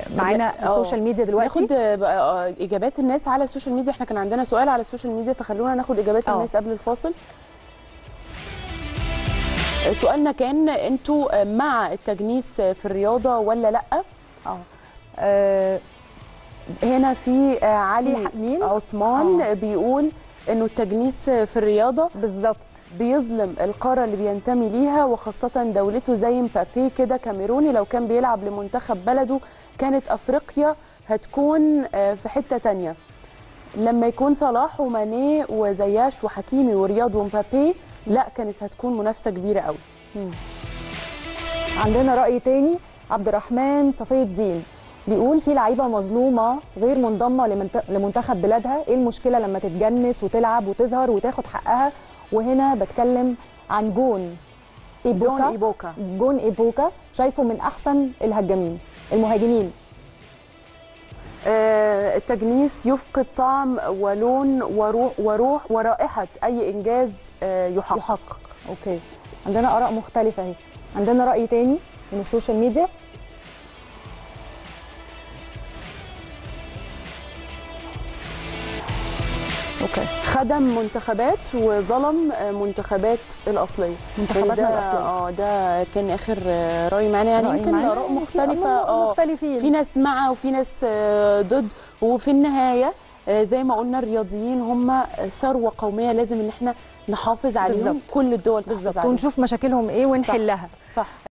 معانا آه. السوشيال ميديا دلوقتي ناخد آه، بقى، آه، اجابات الناس على السوشيال ميديا احنا كان عندنا سؤال على السوشيال ميديا فخلونا ناخد اجابات آه. الناس قبل الفاصل آه، سؤالنا كان انتوا آه، مع التجنيس في الرياضه ولا لا اه آه، هنا في آه، علي في مين؟ عثمان آه. بيقول انه التجنيس في الرياضه بالظبط بيظلم القاره اللي بينتمي ليها وخاصه دولته زي مبابي كده كاميروني لو كان بيلعب لمنتخب بلده كانت افريقيا هتكون آه، في حته تانية لما يكون صلاح وماني وزياش وحكيمي ورياض ومبابي لا كانت هتكون منافسه كبيره قوي عندنا رأي تاني عبد الرحمن صفي الدين بيقول في لعيبه مظلومه غير منضمه لمنت- لمنتخب بلادها ايه المشكله لما تتجنس وتلعب وتظهر وتاخد حقها وهنا بتكلم عن جون جون ايبوكا ايبوكا جون ايبوكا شايفه من احسن الهجامين المهاجمين آه، التجنيس يفقد طعم ولون وروح وروح ورائحه اي انجاز آه، يحقق يحقق اوكي عندنا اراء مختلفه اهي عندنا راي تاني من السوشيال ميديا اوكي خدم منتخبات وظلم آه، منتخبات الاصليه منتخباتنا ده- الأصلية. اه ده كان اخر آه، راي معانا يعني رأي يمكن معانا اراء في مختلفه آراء اه مختلفين في ناس مع وفي ناس آه، ضد وفي النهايه آه، زي ما قلنا الرياضيين هم ثروه قوميه لازم ان احنا نحافظ عليهم بالظبط. كل الدول تحافظ بالظبط عليهم ونشوف مشاكلهم ايه ونحلها صح